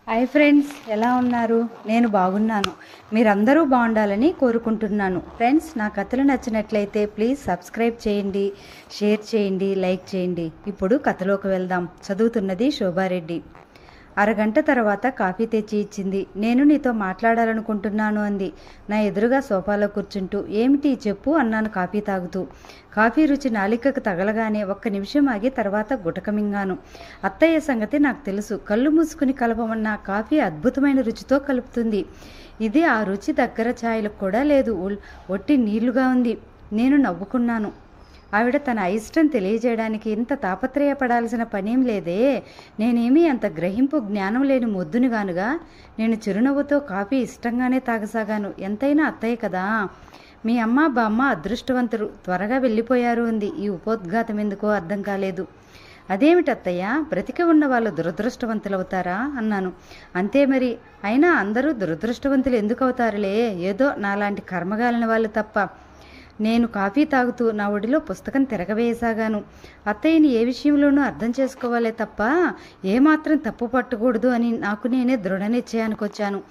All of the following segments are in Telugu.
హాయ్ ఫ్రెండ్స్ ఎలా ఉన్నారు నేను బాగున్నాను మీరందరూ బాగుండాలని కోరుకుంటున్నాను ఫ్రెండ్స్ నా కథలు నచ్చినట్లయితే ప్లీజ్ సబ్స్క్రైబ్ చేయండి షేర్ చేయండి లైక్ చేయండి ఇప్పుడు కథలోకి వెళ్దాం చదువుతున్నది శోభారెడ్డి అరగంట తర్వాత కాఫీ తెచ్చి ఇచ్చింది నేను నీతో మాట్లాడాలనుకుంటున్నాను అంది నా ఎదురుగా సోఫాలో కూర్చుంటూ ఏమిటి చెప్పు అన్నాను కాఫీ తాగుతూ కాఫీ రుచి నాలికకు తగలగానే ఒక్క నిమిషం ఆగి తర్వాత గుటకమింగాను అత్తయ్య సంగతి నాకు తెలుసు కళ్ళు మూసుకుని కలపమన్న కాఫీ అద్భుతమైన రుచితో కలుపుతుంది ఇది ఆ రుచి దగ్గర ఛాయలకు కూడా లేదు ఉల్- ఒట్టి నీళ్లుగా ఉంది నేను నవ్వుకున్నాను ఆవిడ తన అయిష్టం తెలియజేయడానికి ఇంత తాపత్రయపడాల్సిన పనేం లేదే నేనేమీ అంత గ్రహింపు జ్ఞానం లేని మొద్దుని గానుగా నేను చిరునవ్వుతో కాఫీ ఇష్టంగానే తాగసాగాను ఎంతైనా అత్తయ్య కదా మీ అమ్మ బామ్మ అదృష్టవంతులు త్వరగా వెళ్ళిపోయారు ఉంది ఈ ఉపోద్ఘాతం ఎందుకో అర్థం కాలేదు అదేమిటి అత్తయ్య బ్రతికి ఉన్న వాళ్ళు దురదృష్టవంతులవుతారా అన్నాను అంతే మరి అయినా అందరూ దురదృష్టవంతులు ఎందుకు అవుతారులే ఏదో నాలాంటి కర్మగాలిన వాళ్ళు తప్ప నేను కాఫీ తాగుతూ నా ఒడిలో పుస్తకం తిరగవేయసాగాను అత్తయ్యని ఏ విషయంలోనూ అర్థం చేసుకోవాలే తప్ప ఏమాత్రం తప్పు పట్టకూడదు అని నాకు నేనే దృఢ నిశ్చయానికి వచ్చాను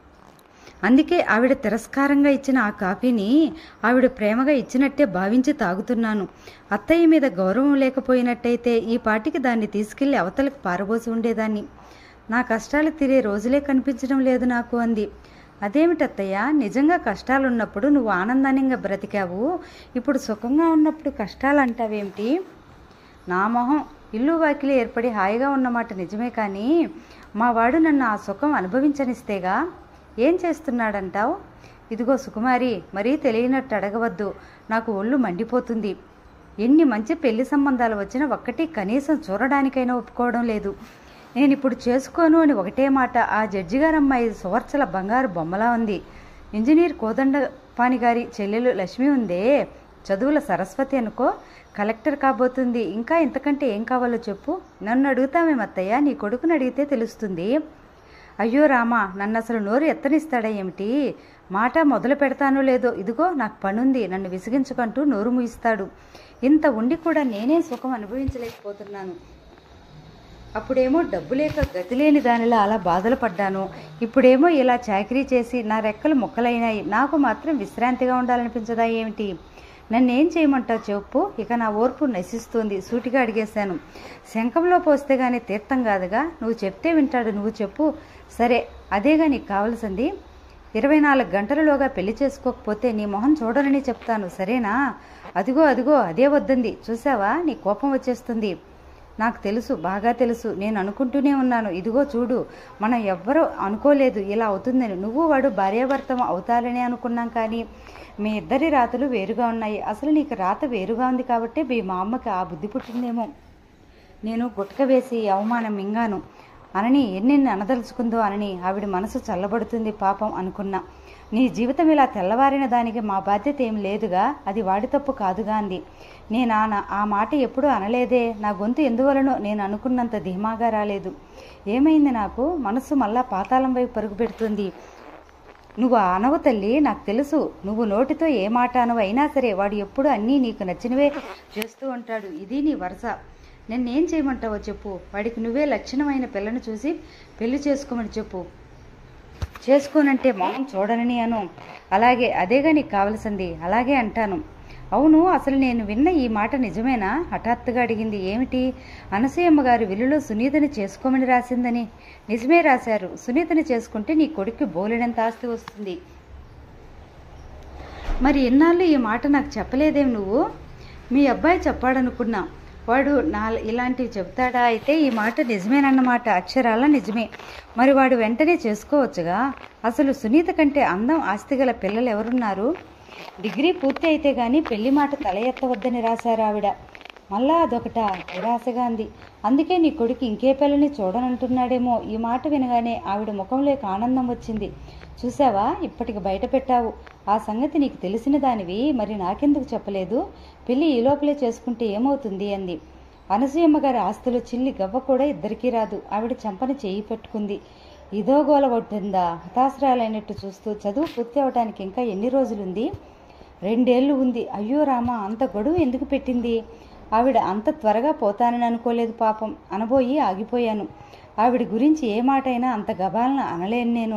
అందుకే ఆవిడ తిరస్కారంగా ఇచ్చిన ఆ కాఫీని ఆవిడ ప్రేమగా ఇచ్చినట్టే భావించి తాగుతున్నాను అత్తయ్య మీద గౌరవం లేకపోయినట్టయితే ఈ పాటికి దాన్ని తీసుకెళ్లి అవతలకు పారబోసి ఉండేదాన్ని నా కష్టాలు తీరే రోజులే కనిపించడం లేదు నాకు అంది అదేమిటత్తయ్య నిజంగా కష్టాలున్నప్పుడు నువ్వు ఆనందానంగా బ్రతికావు ఇప్పుడు సుఖంగా ఉన్నప్పుడు కష్టాలు అంటావేమిటి నా మొహం ఇల్లు వాకిలి ఏర్పడి హాయిగా ఉన్నమాట నిజమే కానీ మా వాడు నన్ను ఆ సుఖం అనుభవించనిస్తేగా ఏం చేస్తున్నాడంటావు ఇదిగో సుకుమారి మరీ తెలియనట్టు అడగవద్దు నాకు ఒళ్ళు మండిపోతుంది ఎన్ని మంచి పెళ్లి సంబంధాలు వచ్చినా ఒక్కటి కనీసం చూడడానికైనా ఒప్పుకోవడం లేదు నేను ఇప్పుడు చేసుకోను అని ఒకటే మాట ఆ జడ్జి గారమ్మాయి సువర్చల బంగారు బొమ్మలా ఉంది ఇంజనీర్ కోదండపాణి గారి చెల్లెలు లక్ష్మి ఉందే చదువుల సరస్వతి అనుకో కలెక్టర్ కాబోతుంది ఇంకా ఇంతకంటే ఏం కావాలో చెప్పు నన్ను అడుగుతామేమత్తయ్య నీ కొడుకుని అడిగితే తెలుస్తుంది అయ్యో రామా నన్ను అసలు నోరు ఎత్తనిస్తాడా ఏమిటి మాట మొదలు పెడతానో లేదో ఇదిగో నాకు పనుంది నన్ను విసిగించుకుంటూ నోరు ముయిస్తాడు ఇంత ఉండి కూడా నేనే సుఖం అనుభవించలేకపోతున్నాను అప్పుడేమో డబ్బు లేక గతి లేని దానిలా అలా బాధలు పడ్డాను ఇప్పుడేమో ఇలా చాకరీ చేసి నా రెక్కలు ముక్కలైనాయి నాకు మాత్రం విశ్రాంతిగా ఉండాలనిపించదా ఏమిటి నన్నేం చేయమంటావు చెప్పు ఇక నా ఓర్పు నశిస్తుంది సూటిగా అడిగేశాను శంఖంలో పోస్తే గానీ తీర్థం కాదుగా నువ్వు చెప్తే వింటాడు నువ్వు చెప్పు సరే అదేగా నీకు కావలసింది ఇరవై నాలుగు గంటలలోగా పెళ్లి చేసుకోకపోతే నీ మొహం చూడనని చెప్తాను సరేనా అదిగో అదిగో అదే వద్దంది చూసావా నీ కోపం వచ్చేస్తుంది నాకు తెలుసు బాగా తెలుసు నేను అనుకుంటూనే ఉన్నాను ఇదిగో చూడు మనం ఎవ్వరూ అనుకోలేదు ఇలా అవుతుందని నువ్వు వాడు భార్యాభర్తం అవుతారని అనుకున్నాం కానీ మీ ఇద్దరి రాతలు వేరుగా ఉన్నాయి అసలు నీకు రాత వేరుగా ఉంది కాబట్టి మీ మా అమ్మకి ఆ బుద్ధి పుట్టిందేమో నేను గుట్క వేసి అవమానం మింగాను అనని ఎన్నెన్ని అనదలుచుకుందో అనని ఆవిడ మనసు చల్లబడుతుంది పాపం అనుకున్నా నీ జీవితం ఇలా తెల్లవారిన దానికి మా బాధ్యత ఏం లేదుగా అది వాడి తప్పు కాదుగా అంది నేను ఆ నా- ఆ మాట ఎప్పుడూ అనలేదే నా గొంతు ఎందువలనో నేను అనుకున్నంత ధీమాగా రాలేదు ఏమైంది నాకు మనసు మళ్ళా పాతాళం వైపు పరుగు పెడుతుంది నువ్వు అనవు తల్లి నాకు తెలుసు నువ్వు నోటితో ఏ మాట అనవు అయినా సరే వాడు ఎప్పుడు అన్నీ నీకు నచ్చినవే చేస్తూ ఉంటాడు ఇది నీ వరస నన్నేం చేయమంటావో చెప్పు వాడికి నువ్వే లక్షణమైన పిల్లను చూసి పెళ్లి చేసుకోమని చెప్పు చేసుకోనంటే మొహం చూడనని అను అలాగే అదేగా నీకు కావలసింది అలాగే అంటాను అవును అసలు నేను విన్న ఈ మాట నిజమేనా హఠాత్తుగా అడిగింది ఏమిటి అనసూయమ్మ గారు విల్లులో సునీతని చేసుకోమని రాసిందని నిజమే రాశారు సునీతని చేసుకుంటే నీ కొడుక్కి బోలెడంత ఆస్తి వస్తుంది మరి ఎన్నాళ్ళు ఈ మాట నాకు చెప్పలేదేం నువ్వు మీ అబ్బాయి చెప్పాడనుకున్నా వాడు నా ఇలాంటివి చెప్తాడా అయితే ఈ మాట నిజమేనన్నమాట అక్షరాల నిజమే మరి వాడు వెంటనే చేసుకోవచ్చుగా అసలు సునీత కంటే అందం ఆస్తి గల పిల్లలు ఎవరున్నారు డిగ్రీ పూర్తి అయితే గాని పెళ్లి మాట తల ఎత్తవద్దని రాశారు ఆవిడ మళ్ళా అదొకట నిరాశగా అంది అందుకే నీ కొడుకు ఇంకే పిల్లని చూడనంటున్నాడేమో ఈ మాట వినగానే ఆవిడ ముఖంలోకి ఆనందం వచ్చింది చూసావా ఇప్పటికి బయట పెట్టావు ఆ సంగతి నీకు తెలిసిన దానివి మరి నాకెందుకు చెప్పలేదు పెళ్లి ఈ లోపలే చేసుకుంటే ఏమవుతుంది అంది అనసూయమ్మ గారి ఆస్తులు చిల్లి గవ్వ కూడా ఇద్దరికీ రాదు ఆవిడ చెంపని చేయి పెట్టుకుంది ఇదో గోల కొట్టిందా హతాశ్రాలైనట్టు చూస్తూ చదువు పూర్తి అవడానికి ఇంకా ఎన్ని రోజులుంది రెండేళ్లు ఉంది అయ్యో రామా అంత గడువు ఎందుకు పెట్టింది ఆవిడ అంత త్వరగా పోతానని అనుకోలేదు పాపం అనబోయి ఆగిపోయాను ఆవిడ గురించి ఏ మాటైనా అంత గబాలన అనలేను నేను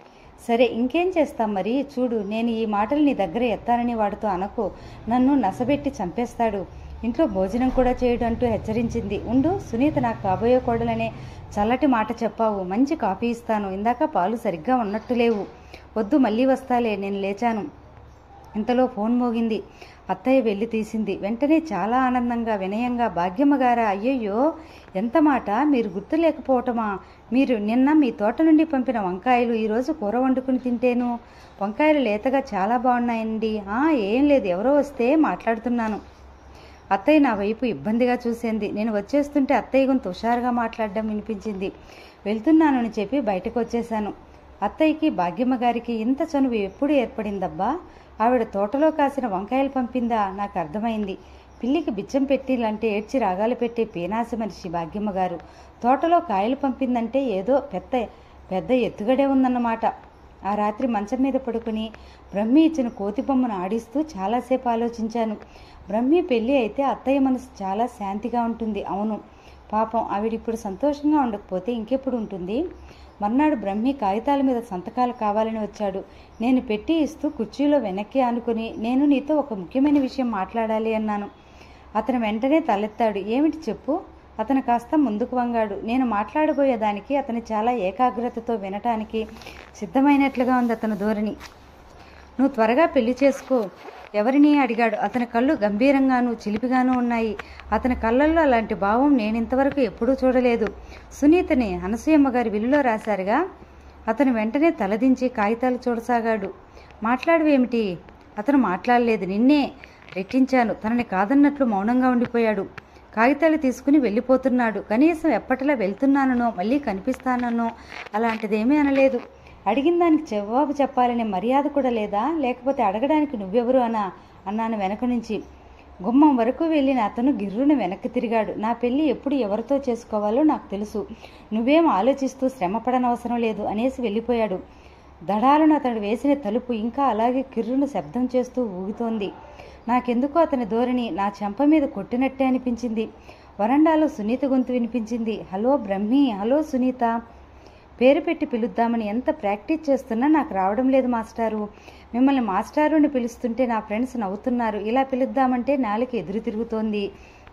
సరే ఇంకేం చేస్తాం మరి చూడు నేను ఈ మాటలు నీ దగ్గర ఎత్తానని వాడితో అనకు నన్ను నసబెట్టి చంపేస్తాడు ఇంట్లో భోజనం కూడా చేయడు అంటూ హెచ్చరించింది ఉండు సునీత నాకు కాబోయే కోడలనే చల్లటి మాట చెప్పావు మంచి కాఫీ ఇస్తాను ఇందాక పాలు సరిగ్గా ఉన్నట్టు లేవు వద్దు మళ్ళీ వస్తాలే నేను లేచాను ఇంతలో ఫోన్ మోగింది అత్తయ్య వెళ్ళి తీసింది వెంటనే చాలా ఆనందంగా వినయంగా భాగ్యమ్మగారా అయ్యయ్యో ఎంత మాట మీరు గుర్తు లేకపోవటమా మీరు నిన్న మీ తోట నుండి పంపిన వంకాయలు ఈరోజు కూర వండుకుని తింటేను వంకాయలు లేతగా చాలా బాగున్నాయండి ఆ ఏం లేదు ఎవరో వస్తే మాట్లాడుతున్నాను అత్తయ్య నా వైపు ఇబ్బందిగా చూసింది నేను వచ్చేస్తుంటే అత్తయ్య గొంతు హుషారుగా మాట్లాడడం వినిపించింది వెళ్తున్నానని చెప్పి బయటకు వచ్చేశాను అత్తయ్యకి భాగ్యమ్మ గారికి ఇంత చనువు ఎప్పుడు ఏర్పడిందబ్బా ఆవిడ తోటలో కాసిన వంకాయలు పంపిందా నాకు అర్థమైంది పిల్లికి బిచ్చం పెట్టిలంటే ఏడ్చి రాగాలు పెట్టే పీనాసి మనిషి భాగ్యమ్మ గారు తోటలో కాయలు పంపిందంటే ఏదో పెద్ద పెద్ద ఎత్తుగడే ఉందన్నమాట ఆ రాత్రి మంచం మీద పడుకుని బ్రహ్మి ఇచ్చిన కోతి బొమ్మను ఆడిస్తూ చాలాసేపు ఆలోచించాను బ్రహ్మి పెళ్ళి అయితే అత్తయ్య మనసు చాలా శాంతిగా ఉంటుంది అవును పాపం ఆవిడిప్పుడు సంతోషంగా ఉండకపోతే ఇంకెప్పుడు ఉంటుంది మర్నాడు బ్రహ్మి కాగితాల మీద సంతకాలు కావాలని వచ్చాడు నేను పెట్టి ఇస్తూ కుర్చీలో వెనక్కి ఆనుకుని నేను నీతో ఒక ముఖ్యమైన విషయం మాట్లాడాలి అన్నాను అతను వెంటనే తలెత్తాడు ఏమిటి చెప్పు అతను కాస్త ముందుకు వంగాడు నేను మాట్లాడబోయేదానికి అతను చాలా ఏకాగ్రతతో వినటానికి సిద్ధమైనట్లుగా ఉంది అతని ధోరణి నువ్వు త్వరగా పెళ్లి చేసుకో ఎవరిని అడిగాడు అతని కళ్ళు గంభీరంగాను చిలిపిగాను ఉన్నాయి అతని కళ్ళల్లో అలాంటి భావం నేను ఇంతవరకు ఎప్పుడూ చూడలేదు సునీతని అనసూయమ్మ గారి విల్లులో రాశారుగా అతను వెంటనే తలదించి కాగితాలు చూడసాగాడు మాట్లాడవేమిటి అతను మాట్లాడలేదు నిన్నే రెట్టించాను తనని కాదన్నట్లు మౌనంగా ఉండిపోయాడు కాగితాలు తీసుకుని వెళ్ళిపోతున్నాడు కనీసం ఎప్పటిలా వెళ్తున్నానో మళ్ళీ కనిపిస్తానో అలాంటిదేమీ అనలేదు అడిగిన దానికి జవాబు చెప్పాలనే మర్యాద కూడా లేదా లేకపోతే అడగడానికి నువ్వెవరు అనా అన్నాను వెనక నుంచి గుమ్మం వరకు వెళ్ళిన అతను గిర్రున వెనక్కి తిరిగాడు నా పెళ్లి ఎప్పుడు ఎవరితో చేసుకోవాలో నాకు తెలుసు నువ్వేం ఆలోచిస్తూ శ్రమపడనవసరం లేదు అనేసి వెళ్ళిపోయాడు దడాలను అతడు వేసిన తలుపు ఇంకా అలాగే కిర్రును శబ్దం చేస్తూ ఊగుతోంది నాకెందుకో అతని ధోరణి నా చెంప మీద కొట్టినట్టే అనిపించింది వరండాలో సునీత గొంతు వినిపించింది హలో బ్రహ్మి హలో సునీత పేరు పెట్టి పిలుద్దామని ఎంత ప్రాక్టీస్ చేస్తున్నా నాకు రావడం లేదు మాస్టారు మిమ్మల్ని మాస్టారు అని పిలుస్తుంటే నా ఫ్రెండ్స్ నవ్వుతున్నారు ఇలా పిలుద్దామంటే నాలుక ఎదురు తిరుగుతోంది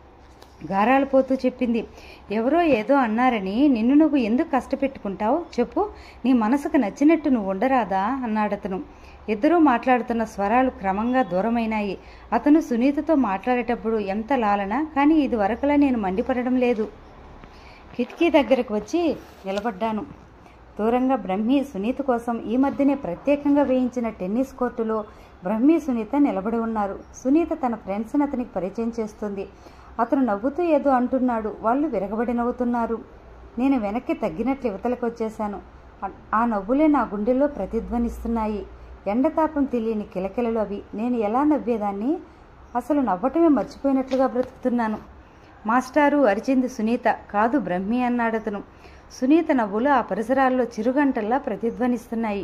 గారాలు పోతూ చెప్పింది ఎవరో ఏదో అన్నారని నిన్ను నువ్వు ఎందుకు కష్టపెట్టుకుంటావు చెప్పు నీ మనసుకు నచ్చినట్టు నువ్వు ఉండరాదా అన్నాడతను ఇద్దరూ మాట్లాడుతున్న స్వరాలు క్రమంగా దూరమైనాయి అతను సునీతతో మాట్లాడేటప్పుడు ఎంత లాలన కానీ ఇది వరకులా నేను మండిపడడం లేదు కిటికీ దగ్గరకు వచ్చి నిలబడ్డాను దూరంగా బ్రహ్మి సునీత కోసం ఈ మధ్యనే ప్రత్యేకంగా వేయించిన టెన్నిస్ కోర్టులో బ్రహ్మి సునీత నిలబడి ఉన్నారు సునీత తన ఫ్రెండ్స్ని అతనికి పరిచయం చేస్తుంది అతను నవ్వుతూ ఏదో అంటున్నాడు వాళ్ళు విరగబడి నవ్వుతున్నారు నేను వెనక్కి తగ్గినట్లు యువతలకు వచ్చేశాను ఆ- ఆ నవ్వులే నా గుండెల్లో ప్రతిధ్వనిస్తున్నాయి ఎండతాపం తెలియని కిలకిలలు అవి నేను ఎలా నవ్వేదాన్ని అసలు నవ్వటమే మర్చిపోయినట్లుగా బ్రతుకుతున్నాను మాస్టారు అరిచింది సునీత కాదు బ్రహ్మి అన్నాడతను సునీత నవ్వులు ఆ పరిసరాల్లో చిరుగంటల్లా ప్రతిధ్వనిస్తున్నాయి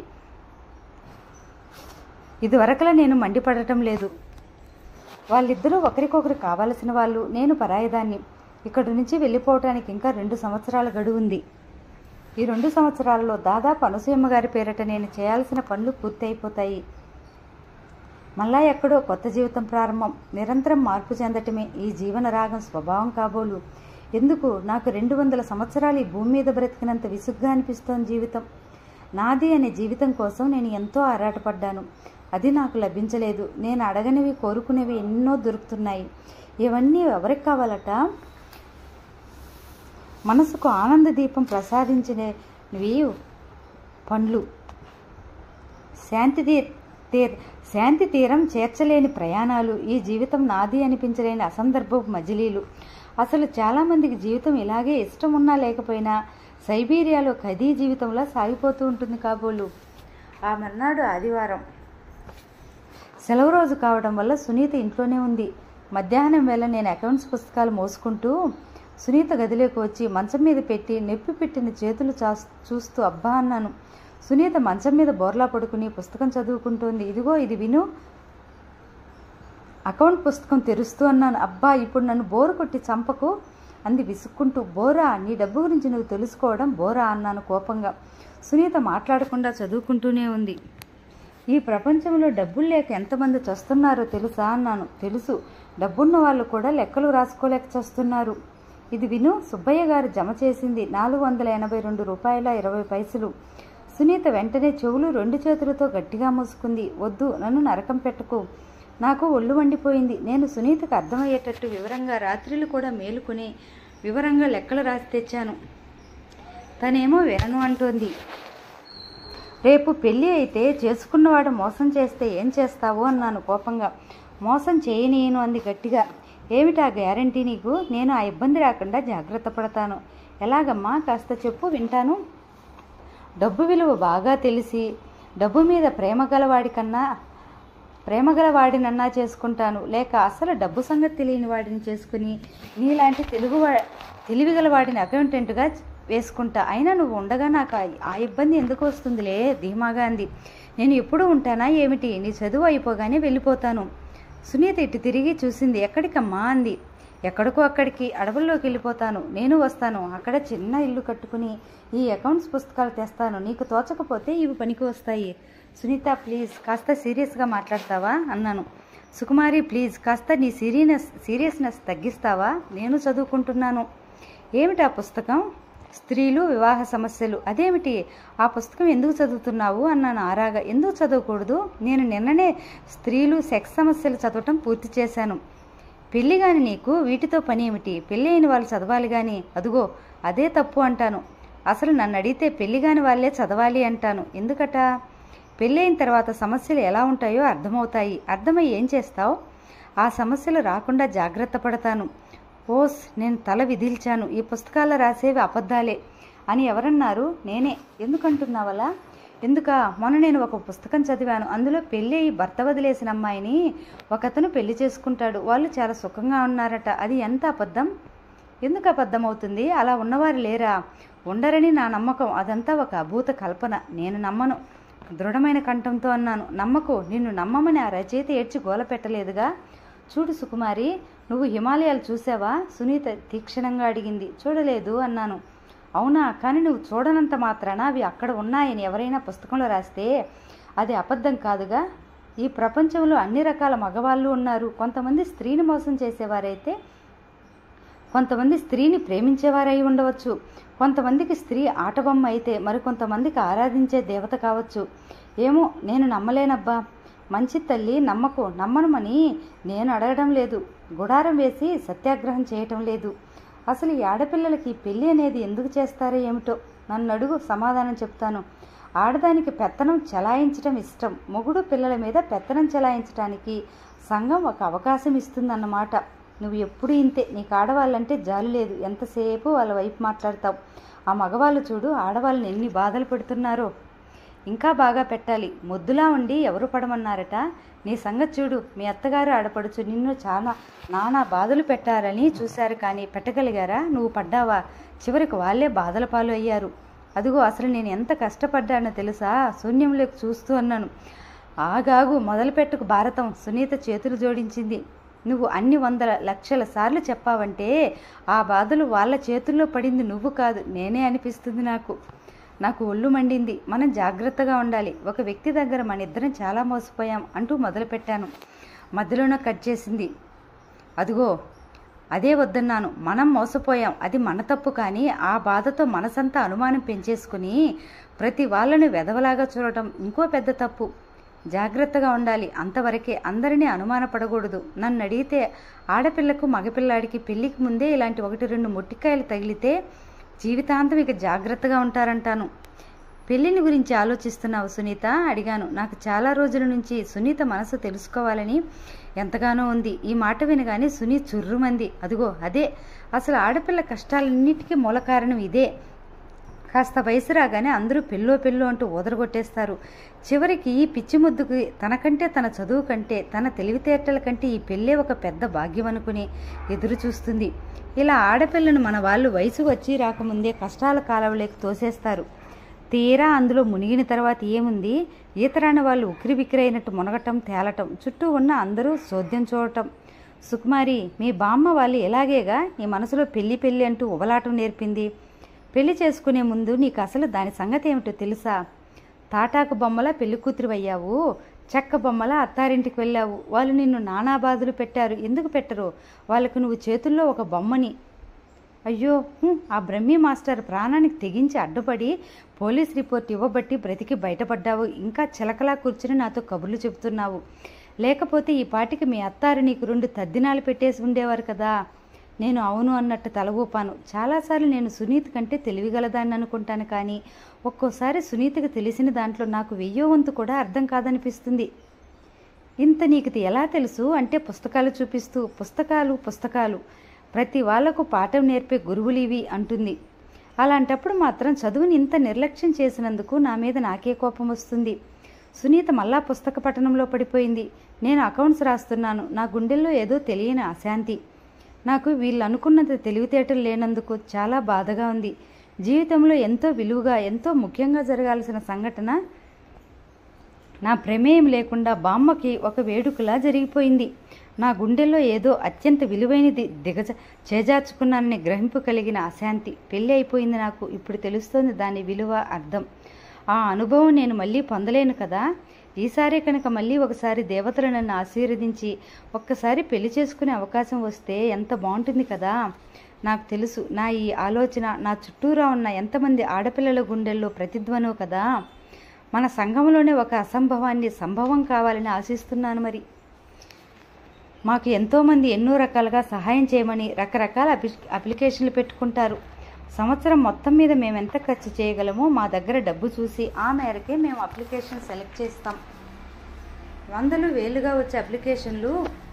ఇదివరకలా నేను మండిపడటం లేదు వాళ్ళిద్దరూ ఒకరికొకరు కావలసిన వాళ్ళు నేను పరాయిదాన్ని ఇక్కడి నుంచి వెళ్ళిపోవటానికి ఇంకా రెండు సంవత్సరాల గడువు ఉంది ఈ రెండు సంవత్సరాలలో దాదాపు అనసూయమ్మ గారి పేరట నేను చేయాల్సిన పనులు పూర్తి అయిపోతాయి మళ్ళా ఎక్కడో కొత్త జీవితం ప్రారంభం నిరంతరం మార్పు చెందటమే ఈ జీవన రాగం స్వభావం కాబోలు ఎందుకు నాకు రెండు వందల సంవత్సరాలు ఈ భూమి మీద బ్రతికినంత విసుగ్గా అనిపిస్తోంది జీవితం నాది అనే జీవితం కోసం నేను ఎంతో ఆరాటపడ్డాను అది నాకు లభించలేదు నేను అడగనివి కోరుకునేవి ఎన్నో దొరుకుతున్నాయి ఇవన్నీ ఎవరికి కావాలట మనసుకు ఆనంద దీపం ప్రసాదించినవి పండ్లు శాంతి తీ- తీర్ శాంతి తీరం చేర్చలేని ప్రయాణాలు ఈ జీవితం నాది అనిపించలేని అసందర్భపు మజిలీలు అసలు చాలామందికి జీవితం ఇలాగే ఇష్టం ఉన్నా లేకపోయినా సైబీరియాలో ఖదీ జీవితంలా సాగిపోతూ ఉంటుంది కాబోలు ఆ మర్నాడు ఆదివారం సెలవు రోజు కావడం వల్ల సునీత ఇంట్లోనే ఉంది మధ్యాహ్నం వేళ నేను అకౌంట్స్ పుస్తకాలు మోసుకుంటూ సునీత గదిలోకి వచ్చి మంచం మీద పెట్టి నొప్పి పెట్టిన చేతులు చాస్- చూస్తూ అబ్బా అన్నాను సునీత మంచం మీద బోర్లా పడుకుని పుస్తకం చదువుకుంటోంది ఇదిగో ఇది విను అకౌంట్ పుస్తకం తెరుస్తూ అన్నాను అబ్బా ఇప్పుడు నన్ను బోరు కొట్టి చంపకు అంది విసుక్కుంటూ బోరా నీ డబ్బు గురించి నువ్వు తెలుసుకోవడం బోరా అన్నాను కోపంగా సునీత మాట్లాడకుండా చదువుకుంటూనే ఉంది ఈ ప్రపంచంలో డబ్బులు లేక ఎంతమంది చస్తున్నారో తెలుసా అన్నాను తెలుసు డబ్బున్న వాళ్ళు కూడా లెక్కలు రాసుకోలేక చస్తున్నారు ఇది విను సుబ్బయ్య గారు జమ చేసింది నాలుగు వందల ఎనభై రెండు రూపాయల ఇరవై పైసలు సునీత వెంటనే చెవులు రెండు చేతులతో గట్టిగా మూసుకుంది వద్దు నన్ను నరకం పెట్టకు నాకు ఒళ్ళు వండిపోయింది నేను సునీతకు అర్థమయ్యేటట్టు వివరంగా రాత్రిలు కూడా మేలుకొని వివరంగా లెక్కలు రాసి తెచ్చాను తనేమో వినను అంటోంది రేపు పెళ్ళి అయితే చేసుకున్నవాడు మోసం చేస్తే ఏం చేస్తావు అన్నాను కోపంగా మోసం చేయనీయను అంది గట్టిగా ఏమిటా గ్యారంటీ నీకు నేను ఆ ఇబ్బంది రాకుండా జాగ్రత్త పడతాను ఎలాగమ్మా కాస్త చెప్పు వింటాను డబ్బు విలువ బాగా తెలిసి డబ్బు మీద ప్రేమ గలవాడి కన్నా ప్రేమ గల వాడినన్నా చేసుకుంటాను లేక అసలు డబ్బు సంగతి తెలియని వాడిని చేసుకుని నీలాంటి తెలుగు తెలివిగల వాడిని అకౌంటెంట్గా వేసుకుంటా అయినా నువ్వు ఉండగా నాకు ఆ- ఆ ఇబ్బంది ఎందుకు వస్తుందిలే ధీమాగా అంది నేను ఎప్పుడు ఉంటానా ఏమిటి నీ చదువు అయిపోగానే వెళ్ళిపోతాను సునీత ఇటు తిరిగి చూసింది ఎక్కడికమ్మా అంది ఎక్కడికో అక్కడికి అడవుల్లోకి వెళ్ళిపోతాను నేను వస్తాను అక్కడ చిన్న ఇల్లు కట్టుకుని ఈ అకౌంట్స్ పుస్తకాలు తెస్తాను నీకు తోచకపోతే ఇవి పనికి వస్తాయి సునీత ప్లీజ్ కాస్త సీరియస్గా మాట్లాడతావా అన్నాను సుకుమారి ప్లీజ్ కాస్త నీ సీరియనెస్ సీరియస్నెస్ తగ్గిస్తావా నేను చదువుకుంటున్నాను ఏమిటి ఆ పుస్తకం స్త్రీలు వివాహ సమస్యలు అదేమిటి ఆ పుస్తకం ఎందుకు చదువుతున్నావు అన్నాను ఆరాగా ఎందుకు చదవకూడదు నేను నిన్ననే స్త్రీలు సెక్స్ సమస్యలు చదవటం పూర్తి చేశాను పెళ్లి గాని నీకు వీటితో పని ఏమిటి పెళ్ళి అయిన వాళ్ళు చదవాలి గాని అదుగో అదే తప్పు అంటాను అసలు నన్ను అడిగితే పెళ్లి కాని వాళ్ళే చదవాలి అంటాను ఎందుకట పెళ్ళి అయిన తర్వాత సమస్యలు ఎలా ఉంటాయో అర్థమవుతాయి అర్థమై ఏం చేస్తావు ఆ సమస్యలు రాకుండా జాగ్రత్త పడతాను ఓస్ నేను తల విధిల్చాను ఈ పుస్తకాల్లో రాసేవి అబద్ధాలే అని ఎవరన్నారు నేనే ఎందుకంటున్నావలా ఎందుక మొన్న నేను ఒక పుస్తకం చదివాను అందులో పెళ్ళి అయ్యి భర్త వదిలేసిన అమ్మాయిని ఒకతను పెళ్లి చేసుకుంటాడు వాళ్ళు చాలా సుఖంగా ఉన్నారట అది ఎంత అబద్ధం ఎందుకు అబద్ధం అవుతుంది అలా ఉన్నవారు లేరా ఉండరని నా నమ్మకం అదంతా ఒక అభూత కల్పన నేను నమ్మను దృఢమైన కంఠంతో అన్నాను నమ్మకు నిన్ను నమ్మమని ఆ రచయిత ఏడ్చి గోల పెట్టలేదుగా చూడు సుకుమారి నువ్వు హిమాలయాలు చూసావా సునీత తీక్షణంగా అడిగింది చూడలేదు అన్నాను అవునా కానీ నువ్వు చూడనంత మాత్రాన అవి అక్కడ ఉన్నాయని ఎవరైనా పుస్తకంలో రాస్తే అది అబద్ధం కాదుగా ఈ ప్రపంచంలో అన్ని రకాల మగవాళ్ళు ఉన్నారు కొంతమంది స్త్రీని మోసం చేసేవారైతే కొంతమంది స్త్రీని ప్రేమించేవారై ఉండవచ్చు కొంతమందికి స్త్రీ ఆటబొమ్మ అయితే మరికొంతమందికి ఆరాధించే దేవత కావచ్చు ఏమో నేను నమ్మలేనబ్బా మంచి తల్లి నమ్మకు నమ్మనమని నేను అడగడం లేదు గుడారం వేసి సత్యాగ్రహం చేయటం లేదు అసలు ఈ ఆడపిల్లలకి పెళ్ళి అనేది ఎందుకు చేస్తారో ఏమిటో నన్ను అడుగు సమాధానం చెప్తాను ఆడదానికి పెత్తనం చెలాయించడం ఇష్టం మొగుడు పిల్లల మీద పెత్తనం చెలాయించడానికి సంఘం ఒక అవకాశం ఇస్తుందన్నమాట నువ్వు ఎప్పుడు ఇంతే నీకు ఆడవాళ్ళంటే జాలి లేదు ఎంతసేపు వాళ్ళ వైపు మాట్లాడతావు ఆ మగవాళ్ళు చూడు ఆడవాళ్ళని ఎన్ని బాధలు పెడుతున్నారో ఇంకా బాగా పెట్టాలి ముద్దులా ఉండి ఎవరు పడమన్నారట నీ సంగతి చూడు మీ అత్తగారు ఆడపడుచు నిన్ను చాలా నానా బాధలు పెట్టారని చూశారు కానీ పెట్టగలిగారా నువ్వు పడ్డావా చివరికి వాళ్ళే బాధల పాలు అయ్యారు అదిగో అసలు నేను ఎంత కష్టపడ్డానో తెలుసా శూన్యంలోకి చూస్తూ అన్నాను ఆగాగు మొదలుపెట్టుకు భారతం సునీత చేతులు జోడించింది నువ్వు అన్ని వందల లక్షల సార్లు చెప్పావంటే ఆ బాధలు వాళ్ళ చేతుల్లో పడింది నువ్వు కాదు నేనే అనిపిస్తుంది నాకు నాకు ఒళ్ళు మండింది మనం జాగ్రత్తగా ఉండాలి ఒక వ్యక్తి దగ్గర మన ఇద్దరం చాలా మోసపోయాం అంటూ మొదలుపెట్టాను మధ్యలోనే కట్ చేసింది అదిగో అదే వద్దన్నాను మనం మోసపోయాం అది మన తప్పు కానీ ఆ బాధతో మనసంతా అనుమానం పెంచేసుకుని ప్రతి వాళ్ళని వెధవలాగా చూడటం ఇంకో పెద్ద తప్పు జాగ్రత్తగా ఉండాలి అంతవరకే అందరినీ అనుమానపడకూడదు నన్ను అడిగితే ఆడపిల్లకు మగపిల్లాడికి పెళ్లికి ముందే ఇలాంటి ఒకటి రెండు మొట్టికాయలు తగిలితే జీవితాంతం ఇక జాగ్రత్తగా ఉంటారంటాను పెళ్లిని గురించి ఆలోచిస్తున్నావు సునీత అడిగాను నాకు చాలా రోజుల నుంచి సునీత మనసు తెలుసుకోవాలని ఎంతగానో ఉంది ఈ మాట వినగానే సునీ చుర్రుమంది అదిగో అదే అసలు ఆడపిల్ల కష్టాలన్నిటికీ మూల కారణం ఇదే కాస్త వయసు రాగానే అందరూ పెళ్ళో పెళ్ళో అంటూ ఓదరగొట్టేస్తారు చివరికి ఈ పిచ్చి ముద్దుకి తనకంటే తన చదువు కంటే తన తెలివితేటల కంటే ఈ పెళ్ళే ఒక పెద్ద భాగ్యం అనుకుని ఎదురు చూస్తుంది ఇలా ఆడపిల్లను మన వాళ్ళు వయసు వచ్చి రాకముందే కష్టాల కాలవలేకి తోసేస్తారు తీరా అందులో మునిగిన తర్వాత ఏముంది ఈతరాని వాళ్ళు ఉక్కిరి బిక్కిరైనట్టు మునగటం తేలటం చుట్టూ ఉన్న అందరూ సోద్యం చూడటం సుకుమారి మీ బామ్మ వాళ్ళు ఎలాగేగా నీ మనసులో పెళ్లి పెళ్లి అంటూ ఉబలాటం నేర్పింది పెళ్లి చేసుకునే ముందు నీకు అసలు దాని సంగతి ఏమిటో తెలుసా తాటాకు బొమ్మల పెళ్లి కూతురు చెక్క బొమ్మల అత్తారింటికి వెళ్ళావు వాళ్ళు నిన్ను నానా బాధలు పెట్టారు ఎందుకు పెట్టరు వాళ్ళకు నువ్వు చేతుల్లో ఒక బొమ్మని అయ్యో హుం, ఆ బ్రహ్మీ మాస్టర్ ప్రాణానికి తెగించి అడ్డుపడి పోలీస్ రిపోర్ట్ ఇవ్వబట్టి బ్రతికి బయటపడ్డావు ఇంకా చిలకలా కూర్చుని నాతో కబుర్లు చెబుతున్నావు లేకపోతే ఈ పాటికి మీ అత్తారు నీకు రెండు తద్దినాలు పెట్టేసి ఉండేవారు కదా నేను అవును అన్నట్టు తల ఊపాను చాలాసార్లు నేను సునీత్ కంటే తెలివిగలదాన్ని అనుకుంటాను కానీ ఒక్కోసారి సునీతకు తెలిసిన దాంట్లో నాకు వెయ్యో వంతు కూడా అర్థం కాదనిపిస్తుంది ఇంత నీకు ఇది ఎలా తెలుసు అంటే పుస్తకాలు చూపిస్తూ పుస్తకాలు పుస్తకాలు ప్రతి వాళ్లకు పాఠం నేర్పే గురువులు ఇవి అంటుంది అలాంటప్పుడు మాత్రం చదువుని ఇంత నిర్లక్ష్యం చేసినందుకు నా మీద నాకే కోపం వస్తుంది సునీత మళ్ళా పుస్తక పఠనంలో పడిపోయింది నేను అకౌంట్స్ రాస్తున్నాను నా గుండెల్లో ఏదో తెలియని అశాంతి నాకు వీళ్ళు అనుకున్నంత తెలివితేటలు లేనందుకు చాలా బాధగా ఉంది జీవితంలో ఎంతో విలువగా ఎంతో ముఖ్యంగా జరగాల్సిన సంఘటన నా ప్రమేయం లేకుండా బామ్మకి ఒక వేడుకలా జరిగిపోయింది నా గుండెల్లో ఏదో అత్యంత విలువైనది దిగజ చేజార్చుకున్నానని గ్రహింపు కలిగిన అశాంతి పెళ్ళి అయిపోయింది నాకు ఇప్పుడు తెలుస్తోంది దాని విలువ అర్థం ఆ అనుభవం నేను మళ్ళీ పొందలేను కదా ఈసారి కనుక మళ్ళీ ఒకసారి దేవతలు నన్ను ఆశీర్వదించి ఒక్కసారి పెళ్లి చేసుకునే అవకాశం వస్తే ఎంత బాగుంటుంది కదా నాకు తెలుసు నా ఈ ఆలోచన నా చుట్టూరా ఉన్న ఎంతమంది ఆడపిల్లల గుండెల్లో ప్రతిధ్వనో కదా మన సంఘంలోనే ఒక అసంభవాన్ని సంభవం కావాలని ఆశిస్తున్నాను మరి మాకు ఎంతోమంది ఎన్నో రకాలుగా సహాయం చేయమని రకరకాల అప్లి అప్లికేషన్లు పెట్టుకుంటారు సంవత్సరం మొత్తం మీద మేము ఎంత ఖర్చు చేయగలమో మా దగ్గర డబ్బు చూసి ఆ మేరకే మేము అప్లికేషన్ సెలెక్ట్ చేస్తాం వందలు వేలుగా వచ్చే అప్లికేషన్లు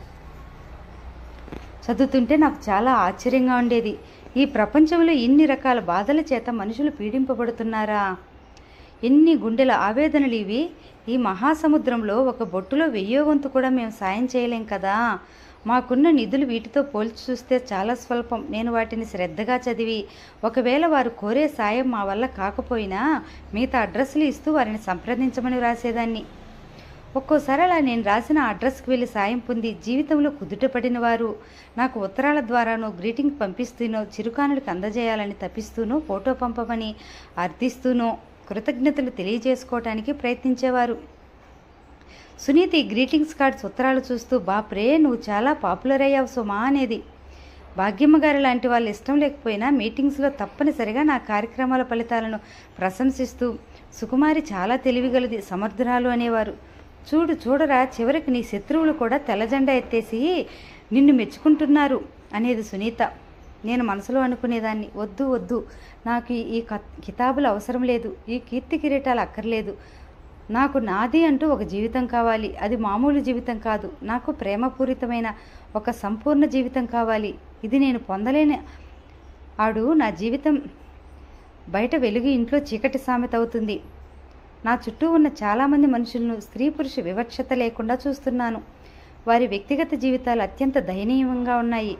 చదువుతుంటే నాకు చాలా ఆశ్చర్యంగా ఉండేది ఈ ప్రపంచంలో ఇన్ని రకాల బాధల చేత మనుషులు పీడింపబడుతున్నారా ఎన్ని గుండెల ఆవేదనలు ఇవి ఈ మహాసముద్రంలో ఒక బొట్టులో వెయ్యో వంతు కూడా మేము సాయం చేయలేం కదా మాకున్న నిధులు వీటితో పోల్చి చూస్తే చాలా స్వల్పం నేను వాటిని శ్రద్ధగా చదివి ఒకవేళ వారు కోరే సాయం మా వల్ల కాకపోయినా మిగతా అడ్రస్లు ఇస్తూ వారిని సంప్రదించమని రాసేదాన్ని ఒక్కోసారి అలా నేను రాసిన అడ్రస్కి వెళ్ళి సాయం పొంది జీవితంలో కుదుటపడిన వారు నాకు ఉత్తరాల ద్వారానో గ్రీటింగ్ పంపిస్తూనో చిరుకానులకు అందజేయాలని తప్పిస్తూనో ఫోటో పంపమని అర్థిస్తూనో కృతజ్ఞతలు తెలియజేసుకోవటానికి ప్రయత్నించేవారు సునీతి గ్రీటింగ్స్ కార్డ్స్ ఉత్తరాలు చూస్తూ బాప్రే నువ్వు చాలా పాపులర్ అయ్యావు సుమా అనేది భాగ్యమ్మ గారి లాంటి వాళ్ళు ఇష్టం లేకపోయినా మీటింగ్స్లో తప్పనిసరిగా నా కార్యక్రమాల ఫలితాలను ప్రశంసిస్తూ సుకుమారి చాలా తెలివిగలది సమర్థురాలు అనేవారు చూడు చూడరా చివరికి నీ శత్రువులు కూడా తెల్లజెండా ఎత్తేసి నిన్ను మెచ్చుకుంటున్నారు అనేది సునీత నేను మనసులో అనుకునేదాన్ని వద్దు వద్దు నాకు ఈ క- కితాబులు అవసరం లేదు ఈ కీర్తి కిరీటాలు అక్కర్లేదు నాకు నాది అంటూ ఒక జీవితం కావాలి అది మామూలు జీవితం కాదు నాకు ప్రేమపూరితమైన ఒక సంపూర్ణ జీవితం కావాలి ఇది నేను పొందలేని ఆడు నా జీవితం బయట వెలుగు ఇంట్లో చీకటి సామెత అవుతుంది నా చుట్టూ ఉన్న చాలామంది మనుషులను స్త్రీ పురుష వివక్షత లేకుండా చూస్తున్నాను వారి వ్యక్తిగత జీవితాలు అత్యంత దయనీయంగా ఉన్నాయి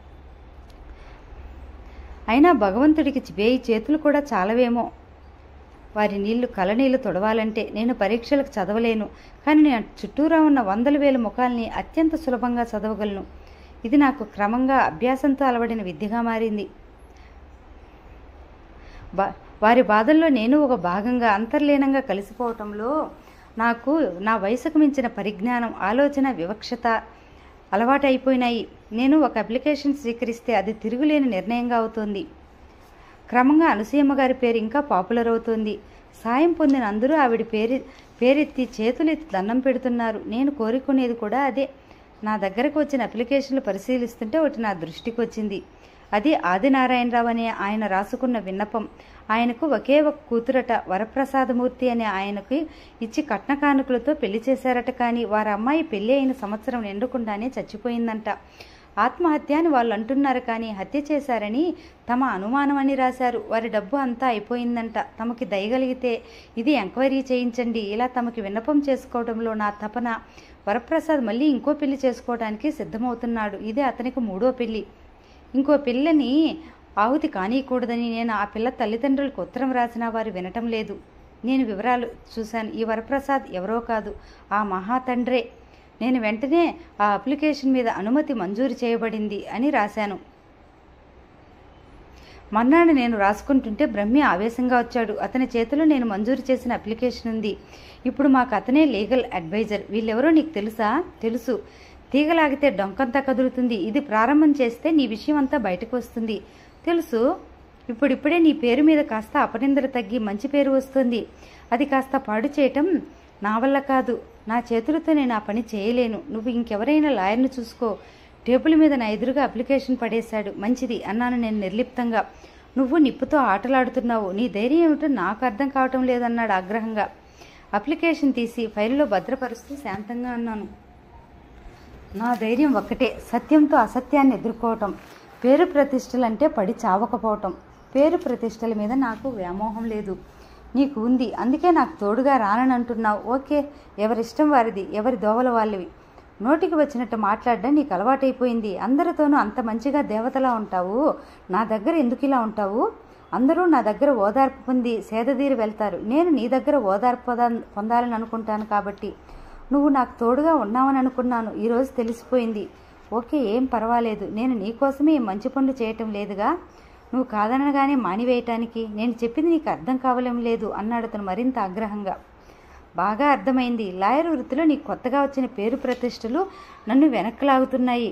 అయినా భగవంతుడికి వేయి చేతులు కూడా చాలవేమో వారి నీళ్లు కలనీళ్లు తొడవాలంటే నేను పరీక్షలకు చదవలేను కానీ నేను చుట్టూరా ఉన్న వందల వేల ముఖాల్ని అత్యంత సులభంగా చదవగలను ఇది నాకు క్రమంగా అభ్యాసంతో అలవడిన విద్యగా మారింది బా వారి బాధల్లో నేను ఒక భాగంగా అంతర్లీనంగా కలిసిపోవటంలో నాకు నా వయసుకు మించిన పరిజ్ఞానం ఆలోచన వివక్షత అలవాటైపోయినాయి నేను ఒక అప్లికేషన్ స్వీకరిస్తే అది తిరుగులేని నిర్ణయంగా అవుతోంది క్రమంగా అనసూయమ్మ గారి పేరు ఇంకా పాపులర్ అవుతోంది సాయం పొందిన అందరూ ఆవిడ పేరు పేరెత్తి చేతులెత్తి దండం పెడుతున్నారు నేను కోరుకునేది కూడా అదే నా దగ్గరకు వచ్చిన అప్లికేషన్లు పరిశీలిస్తుంటే ఒకటి నా దృష్టికి వచ్చింది అది ఆదినారాయణరావు అనే ఆయన రాసుకున్న విన్నపం ఆయనకు ఒకే ఒక కూతురట వరప్రసాదమూర్తి అనే ఆయనకు ఇచ్చి కట్న కానుకలతో పెళ్లి చేశారట కానీ వారి అమ్మాయి పెళ్లి అయిన సంవత్సరం నిండకుండానే చచ్చిపోయిందంట ఆత్మహత్య అని వాళ్ళు అంటున్నారు కానీ హత్య చేశారని తమ అనుమానం అని రాశారు వారి డబ్బు అంతా అయిపోయిందంట తమకి దయగలిగితే ఇది ఎంక్వైరీ చేయించండి ఇలా తమకి విన్నపం చేసుకోవడంలో నా తపన వరప్రసాద్ మళ్ళీ ఇంకో పెళ్లి చేసుకోవడానికి సిద్ధమవుతున్నాడు ఇదే అతనికి మూడో పెళ్లి ఇంకో పిల్లని ఆహుతి కానీయకూడదని నేను ఆ పిల్ల తల్లిదండ్రులకు ఉత్తరం రాసినా వారు వినటం లేదు నేను వివరాలు చూశాను ఈ వరప్రసాద్ ఎవరో కాదు ఆ మహాతండ్రే నేను వెంటనే ఆ అప్లికేషన్ మీద అనుమతి మంజూరు చేయబడింది అని రాశాను మర్నాడు నేను రాసుకుంటుంటే బ్రహ్మి ఆవేశంగా వచ్చాడు అతని చేతిలో నేను మంజూరు చేసిన అప్లికేషన్ ఉంది ఇప్పుడు మాకు అతనే లీగల్ అడ్వైజర్ వీళ్ళెవరో నీకు తెలుసా తెలుసు తీగలాగితే డొంకంతా కదులుతుంది ఇది ప్రారంభం చేస్తే నీ విషయం అంతా బయటకు వస్తుంది తెలుసు ఇప్పుడిప్పుడే నీ పేరు మీద కాస్త అపనిందర తగ్గి మంచి పేరు వస్తుంది అది కాస్త పాడు చేయటం నా వల్ల కాదు నా చేతులతో నేను ఆ పని చేయలేను నువ్వు ఇంకెవరైనా లాయర్ను చూసుకో టేబుల్ మీద నా ఎదురుగా అప్లికేషన్ పడేశాడు మంచిది అన్నాను నేను నిర్లిప్తంగా నువ్వు నిప్పుతో ఆటలాడుతున్నావు నీ ధైర్యం ఏమిటో నాకు అర్థం కావటం లేదన్నాడు ఆగ్రహంగా అప్లికేషన్ తీసి ఫైల్లో భద్రపరుస్తూ శాంతంగా అన్నాను నా ధైర్యం ఒక్కటే సత్యంతో అసత్యాన్ని ఎదుర్కోవటం పేరు ప్రతిష్టలంటే పడి చావకపోవటం పేరు ప్రతిష్టల మీద నాకు వ్యామోహం లేదు నీకు ఉంది అందుకే నాకు తోడుగా రానని అంటున్నావు ఓకే ఎవరిష్టం వారిది ఎవరి దోవల వాళ్ళవి నోటికి వచ్చినట్టు మాట్లాడడం నీకు అలవాటైపోయింది అందరితోనూ అంత మంచిగా దేవతలా ఉంటావు నా దగ్గర ఎందుకు ఇలా ఉంటావు అందరూ నా దగ్గర ఓదార్పు పొంది సేదదీరి వెళ్తారు నేను నీ దగ్గర ఓదార్పు పొందా- పొందాలని అనుకుంటాను కాబట్టి నువ్వు నాకు తోడుగా ఉన్నావని అనుకున్నాను ఈరోజు తెలిసిపోయింది ఓకే ఏం పర్వాలేదు నేను నీకోసమే ఈ మంచి పనులు చేయటం లేదుగా నువ్వు కాదనగానే మానివేయటానికి నేను చెప్పింది నీకు అర్థం కావలేం లేదు అన్నాడు అతను మరింత ఆగ్రహంగా బాగా అర్థమైంది లాయర్ వృత్తిలో నీకు కొత్తగా వచ్చిన పేరు ప్రతిష్టలు నన్ను వెనక్కి లాగుతున్నాయి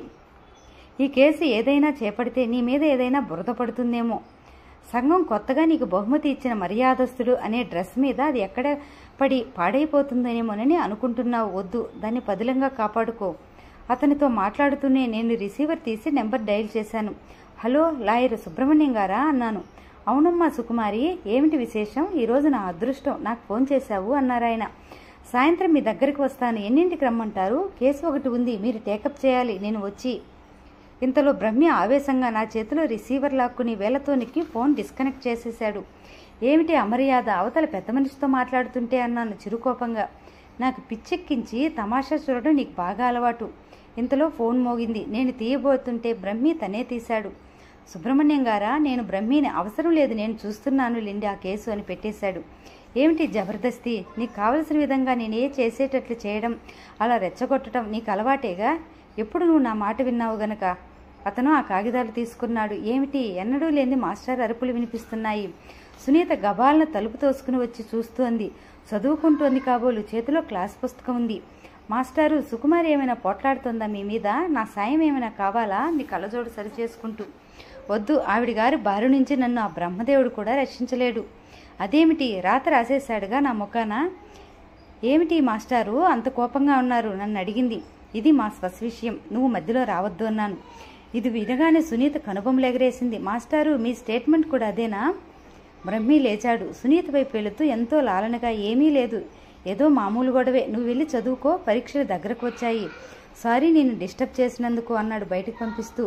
ఈ కేసు ఏదైనా చేపడితే నీ మీద ఏదైనా బురద పడుతుందేమో సంఘం కొత్తగా నీకు బహుమతి ఇచ్చిన మర్యాదస్తుడు అనే డ్రెస్ మీద అది ఎక్కడ పడి పాడైపోతుందేమోనని అనుకుంటున్నావు వద్దు దాన్ని పదిలంగా కాపాడుకో అతనితో మాట్లాడుతూనే నేను రిసీవర్ తీసి నెంబర్ డయల్ చేశాను హలో లాయర్ సుబ్రహ్మణ్యం గారా అన్నాను అవునమ్మా సుకుమారి ఏమిటి విశేషం ఈరోజు నా అదృష్టం నాకు ఫోన్ చేశావు అన్నారాయన సాయంత్రం మీ దగ్గరికి వస్తాను ఎన్నింటికి రమ్మంటారు కేసు ఒకటి ఉంది మీరు టేకప్ చేయాలి నేను వచ్చి ఇంతలో బ్రహ్మి ఆవేశంగా నా చేతిలో రిసీవర్ లాక్కుని వేలతో నిక్కి ఫోన్ డిస్కనెక్ట్ చేసేశాడు ఏమిటి అమర్యాద అవతల పెద్ద మనిషితో మాట్లాడుతుంటే అన్నాను చిరుకోపంగా నాకు పిచ్చెక్కించి తమాషా చూడడం నీకు బాగా అలవాటు ఇంతలో ఫోన్ మోగింది నేను తీయబోతుంటే బ్రహ్మి తనే తీశాడు సుబ్రహ్మణ్యం గారా నేను బ్రహ్మిని అవసరం లేదు నేను చూస్తున్నాను లిండి ఆ కేసు అని పెట్టేశాడు ఏమిటి జబర్దస్తి నీకు కావలసిన విధంగా నేను ఏ చేసేటట్లు చేయడం అలా రెచ్చగొట్టడం నీకు అలవాటేగా ఎప్పుడు నువ్వు నా మాట విన్నావు గనక అతను ఆ కాగితాలు తీసుకున్నాడు ఏమిటి ఎన్నడూ లేని మాస్టర్ అరుపులు వినిపిస్తున్నాయి సునీత గబాలను తలుపు తోసుకుని వచ్చి చూస్తోంది చదువుకుంటోంది కాబోలు చేతిలో క్లాస్ పుస్తకం ఉంది మాస్టారు సుకుమారి ఏమైనా పోట్లాడుతోందా మీ మీద నా సాయం ఏమైనా కావాలా నీ కళ్ళజోడు సరి చేసుకుంటూ వద్దు ఆవిడ గారి బారి నుంచి నన్ను ఆ బ్రహ్మదేవుడు కూడా రక్షించలేడు అదేమిటి రాత రాసేశాడుగా నా ముఖాన ఏమిటి మాస్టారు అంత కోపంగా ఉన్నారు నన్ను అడిగింది ఇది మా స్వస్విషయం నువ్వు మధ్యలో రావద్దు అన్నాను ఇది వినగానే సునీత కనుబొమ్మలు మాస్టారు మీ స్టేట్మెంట్ కూడా అదేనా బ్రహ్మి లేచాడు సునీత వైపు వెళుతూ ఎంతో లాలనగా ఏమీ లేదు ఏదో మామూలు గొడవే నువ్వు వెళ్ళి చదువుకో పరీక్షలు దగ్గరకు వచ్చాయి సారీ నేను డిస్టర్బ్ చేసినందుకు అన్నాడు బయటకు పంపిస్తూ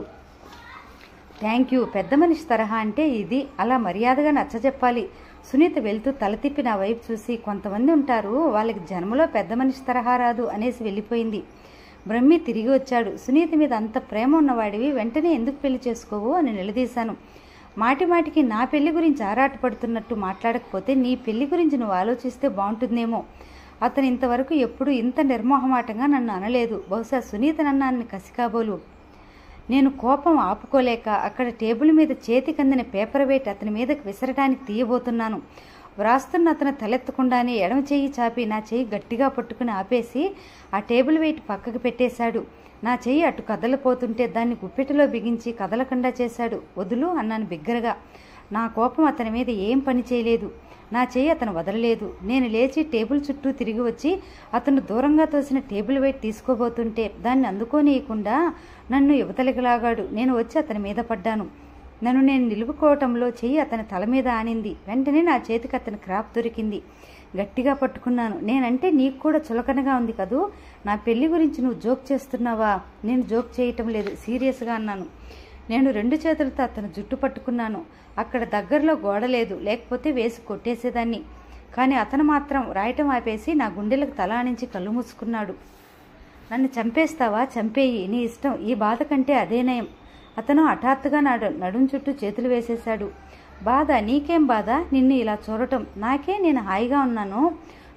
థ్యాంక్ యూ పెద్ద మనిషి తరహా అంటే ఇది అలా మర్యాదగా నచ్చజెప్పాలి సునీత వెళ్తూ తల తిప్పి నా వైపు చూసి కొంతమంది ఉంటారు వాళ్ళకి జన్మలో పెద్ద మనిషి తరహా రాదు అనేసి వెళ్ళిపోయింది బ్రహ్మి తిరిగి వచ్చాడు సునీత మీద అంత ప్రేమ ఉన్నవాడివి వెంటనే ఎందుకు పెళ్లి చేసుకోవు అని నిలదీశాను మాటి మాటికి నా పెళ్లి గురించి ఆరాటపడుతున్నట్టు మాట్లాడకపోతే నీ పెళ్లి గురించి నువ్వు ఆలోచిస్తే బాగుంటుందేమో అతను ఇంతవరకు ఎప్పుడూ ఇంత నిర్మోహమాటంగా నన్ను అనలేదు బహుశా సునీత నన్నాన్ని కసికాబోలు నేను కోపం ఆపుకోలేక అక్కడ టేబుల్ మీద చేతికి అందిన పేపర్ వెయిట్ అతని మీదకి విసరడానికి తీయబోతున్నాను వ్రాస్తున్న అతను తలెత్తకుండానే ఎడమ చెయ్యి చాపి నా చెయ్యి గట్టిగా పట్టుకుని ఆపేసి ఆ టేబుల్ వెయిట్ పక్కకు పెట్టేశాడు నా చెయ్యి అటు కదలపోతుంటే దాన్ని గుప్పెటిలో బిగించి కదలకుండా చేశాడు వదులు అన్నాను బిగ్గరగా నా కోపం అతని మీద ఏం పని చేయలేదు నా చెయ్యి అతను వదలలేదు నేను లేచి టేబుల్ చుట్టూ తిరిగి వచ్చి అతను దూరంగా తోసిన టేబుల్ వెయిట్ తీసుకోబోతుంటే దాన్ని అందుకోనీయకుండా నన్ను యువతలికి లాగాడు నేను వచ్చి అతని మీద పడ్డాను నన్ను నేను నిలుపుకోవటంలో చెయ్యి అతని తల మీద ఆనింది వెంటనే నా చేతికి అతని క్రాప్ దొరికింది గట్టిగా పట్టుకున్నాను నేనంటే నీకు కూడా చులకనగా ఉంది కదూ నా పెళ్లి గురించి నువ్వు జోక్ చేస్తున్నావా నేను జోక్ చేయటం లేదు సీరియస్గా అన్నాను నేను రెండు చేతులతో అతను జుట్టు పట్టుకున్నాను అక్కడ దగ్గరలో గోడ లేదు లేకపోతే వేసి కొట్టేసేదాన్ని కానీ అతను మాత్రం రాయటం ఆపేసి నా గుండెలకు తలానించి కళ్ళు మూసుకున్నాడు నన్ను చంపేస్తావా చంపేయి నీ ఇష్టం ఈ బాధ కంటే అదే నయం అతను హఠాత్తుగా నాడు నడుం చుట్టూ చేతులు వేసేశాడు బాధ నీకేం బాధ నిన్ను ఇలా చూడటం నాకే నేను హాయిగా ఉన్నాను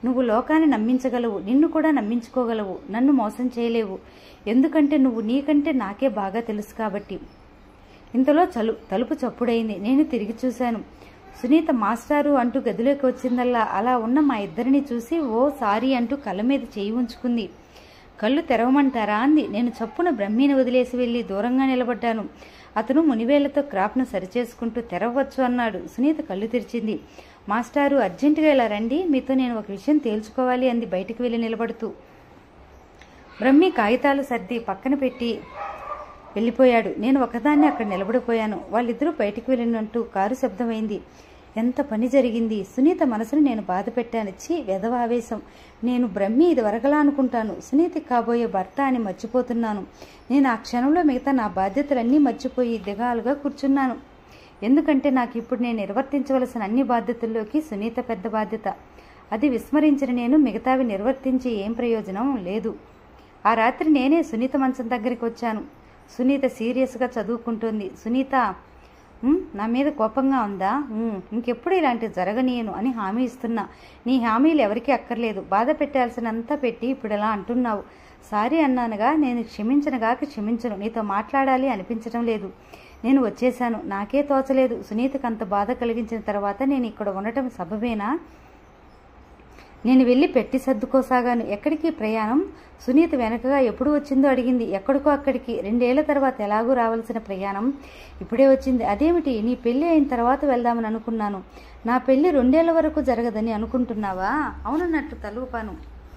నువ్వు లోకాన్ని నమ్మించగలవు నిన్ను కూడా నమ్మించుకోగలవు నన్ను మోసం చేయలేవు ఎందుకంటే నువ్వు నీకంటే నాకే బాగా తెలుసు కాబట్టి ఇంతలో చలు తలుపు చప్పుడైంది నేను తిరిగి చూశాను సునీత మాస్టారు అంటూ గదిలోకి వచ్చిందల్లా అలా ఉన్న మా ఇద్దరిని చూసి ఓ సారీ అంటూ కళ్ళ మీద చేయి ఉంచుకుంది కళ్ళు తెరవమంటారా అంది నేను చప్పున బ్రహ్మీని వదిలేసి వెళ్ళి దూరంగా నిలబడ్డాను అతను మునివేళ్లతో క్రాప్ను సరిచేసుకుంటూ తెరవచ్చు అన్నాడు సునీత కళ్ళు తెరిచింది మాస్టారు అర్జెంటుగా ఇలా రండి మీతో నేను ఒక విషయం తేల్చుకోవాలి అంది బయటికి వెళ్ళి నిలబడుతూ బ్రహ్మి కాగితాలు సర్ది పక్కన పెట్టి వెళ్ళిపోయాడు నేను ఒకదాన్ని అక్కడ నిలబడిపోయాను వాళ్ళిద్దరూ బయటికి వెళ్ళినట్టు కారు శబ్దమైంది ఎంత పని జరిగింది సునీత మనసును నేను బాధ పెట్టాను చి వెధవ ఆవేశం నేను బ్రహ్మి ఇది వరకలా అనుకుంటాను సునీతకి కాబోయే భర్త అని మర్చిపోతున్నాను నేను ఆ క్షణంలో మిగతా నా బాధ్యతలన్నీ మర్చిపోయి దిగాలుగా కూర్చున్నాను ఎందుకంటే నాకు ఇప్పుడు నేను నిర్వర్తించవలసిన అన్ని బాధ్యతల్లోకి సునీత పెద్ద బాధ్యత అది విస్మరించిన నేను మిగతావి నిర్వర్తించి ఏం ప్రయోజనం లేదు ఆ రాత్రి నేనే సునీత మంచం దగ్గరికి వచ్చాను సునీత సీరియస్గా చదువుకుంటుంది సునీత "ఉమ్, నా మీద కోపంగా ఉందా ఉమ్, ఇంకెప్పుడు ఇలాంటివి జరగనీయను అని హామీ ఇస్తున్నా నీ హామీలు ఎవరికీ అక్కర్లేదు బాధ పెట్టాల్సినంతా పెట్టి ఇప్పుడు ఇలా అంటున్నావు సారీ అన్నానుగా నేను క్షమించనుగాక క్షమించను నీతో మాట్లాడాలి అనిపించడం లేదు నేను వచ్చేశాను నాకే తోచలేదు సునీతకు అంత బాధ కలిగించిన తర్వాత నేను ఇక్కడ ఉండటం సబబేనా నేను వెళ్ళి పెట్టి సర్దుకోసాగాను ఎక్కడికి ప్రయాణం సునీత వెనకగా ఎప్పుడు వచ్చిందో అడిగింది ఎక్కడికో అక్కడికి రెండేళ్ల తర్వాత ఎలాగూ రావాల్సిన ప్రయాణం ఇప్పుడే వచ్చింది అదేమిటి నీ పెళ్లి అయిన తర్వాత వెళ్దామని అనుకున్నాను నా పెళ్లి రెండేళ్ల వరకు జరగదని అనుకుంటున్నావా అవునన్నట్టు తలూపాను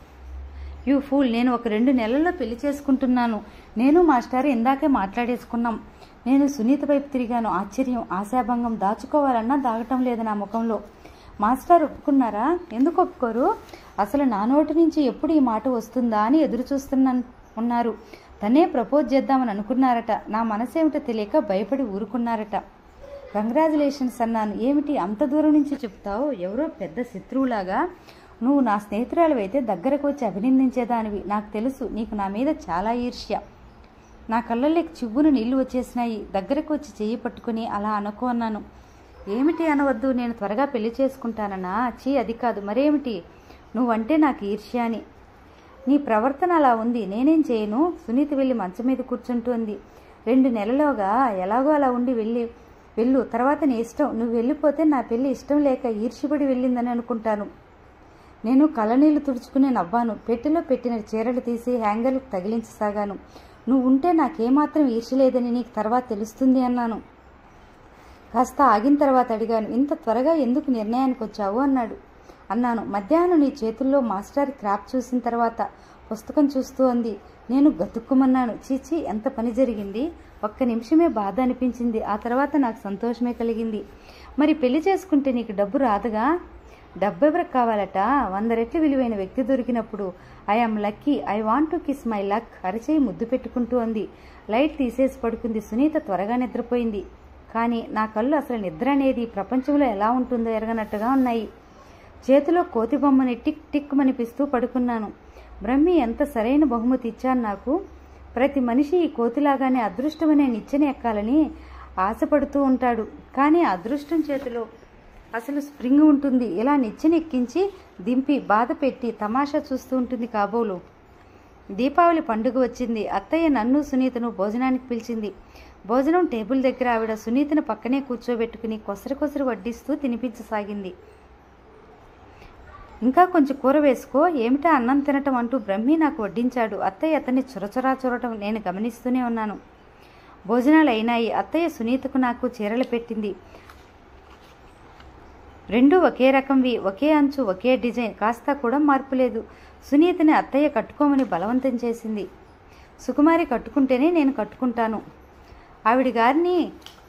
యూ ఫూల్ నేను ఒక రెండు నెలల్లో పెళ్లి చేసుకుంటున్నాను నేను మాస్టర్ ఇందాకే మాట్లాడేసుకున్నాం నేను సునీత వైపు తిరిగాను ఆశ్చర్యం ఆశాభంగం దాచుకోవాలన్నా దాగటం లేదు నా ముఖంలో మాస్టర్ ఒప్పుకున్నారా ఎందుకు ఒప్పుకోరు అసలు నా నోటి నుంచి ఎప్పుడు ఈ మాట వస్తుందా అని ఎదురు చూస్తున్నా ఉన్నారు తనే ప్రపోజ్ చేద్దామని అనుకున్నారట నా మనసేమిటో తెలియక భయపడి ఊరుకున్నారట కంగ్రాచులేషన్స్ అన్నాను ఏమిటి అంత దూరం నుంచి చెప్తావు ఎవరో పెద్ద శత్రువులాగా నువ్వు నా స్నేహితురాలు అయితే దగ్గరకు వచ్చి అభినందించేదానివి నాకు తెలుసు నీకు నా మీద చాలా ఈర్ష్య నా కళ్ళల్లోకి చివ్వును నీళ్లు వచ్చేసినాయి దగ్గరకు వచ్చి చెయ్యి పట్టుకుని అలా అనుకో అన్నాను ఏమిటి అనవద్దు నేను త్వరగా పెళ్లి చేసుకుంటానన్నా చీ అది కాదు మరేమిటి నువ్వంటే నాకు ఈర్ష్య అని నీ ప్రవర్తన అలా ఉంది నేనేం చేయను సునీత వెళ్ళి మంచం మీద కూర్చుంటుంది రెండు నెలలోగా ఎలాగో అలా ఉండి వెళ్ళి వెళ్ళు తర్వాత నీ ఇష్టం నువ్వు వెళ్ళిపోతే నా పెళ్లి ఇష్టం లేక ఈర్ష్యపడి వెళ్ళిందని అనుకుంటాను నేను కళ్ళనీళ్లు తుడుచుకుని నవ్వాను పెట్టెలో పెట్టిన చీరలు తీసి హ్యాంగర్లకు తగిలించసాగాను నువ్వు ఉంటే నాకేమాత్రం ఈర్ష్య లేదని నీకు తర్వాత తెలుస్తుంది అన్నాను కాస్త ఆగిన తర్వాత అడిగాను ఇంత త్వరగా ఎందుకు నిర్ణయానికి వచ్చావు అన్నాడు అన్నాను మధ్యాహ్నం నీ చేతుల్లో మాస్టర్ క్రాప్ చూసిన తర్వాత పుస్తకం చూస్తూ అంది నేను గతుక్కుమన్నాను చీచి ఎంత పని జరిగింది ఒక్క నిమిషమే బాధ అనిపించింది ఆ తర్వాత నాకు సంతోషమే కలిగింది మరి పెళ్లి చేసుకుంటే నీకు డబ్బు రాదుగా డబ్బు ఎవరికి కావాలట వంద రెట్లు విలువైన వ్యక్తి దొరికినప్పుడు I'm lucky I want to kiss my luck అరిచేయి ముద్దు పెట్టుకుంటూ అంది లైట్ తీసేసి పడుకుంది సునీత త్వరగా నిద్రపోయింది కానీ నా కళ్ళు అసలు నిద్ర అనేది ప్రపంచంలో ఎలా ఉంటుందో ఎరగనట్టుగా ఉన్నాయి చేతిలో కోతి బొమ్మని టిక్ టిక్ మనిపిస్తూ పడుకున్నాను బ్రహ్మి ఎంత సరైన బహుమతి ఇచ్చాను నాకు ప్రతి మనిషి ఈ కోతిలాగానే అదృష్టమనే నిచ్చెన ఎక్కాలని ఆశపడుతూ ఉంటాడు కానీ ఆ అదృష్టం చేతిలో అసలు స్ప్రింగ్ ఉంటుంది ఇలా నిచ్చెన ఎక్కించి దింపి బాధ పెట్టి తమాషా చూస్తూ ఉంటుంది కాబోలు దీపావళి పండుగ వచ్చింది అత్తయ్య నన్ను సునీతను భోజనానికి పిలిచింది భోజనం టేబుల్ దగ్గర ఆవిడ సునీతను పక్కనే కూర్చోబెట్టుకుని కొసరు కొసరు వడ్డిస్తూ తినిపించసాగింది ఇంకా కొంచెం కూర వేసుకో ఏమిటా అన్నం తినటం అంటూ బ్రహ్మి నాకు వడ్డించాడు అత్తయ్య అతన్ని చొరచొరా చూడటం నేను గమనిస్తూనే ఉన్నాను భోజనాలు అయినాయి అత్తయ్య సునీతకు నాకు చీరలు పెట్టింది రెండు ఒకే రకంవి ఒకే అంచు ఒకే డిజైన్ కాస్త కూడా మార్పు లేదు సునీతని అత్తయ్య కట్టుకోమని బలవంతం చేసింది సుకుమారి కట్టుకుంటేనే నేను కట్టుకుంటాను ఆవిడ గారిని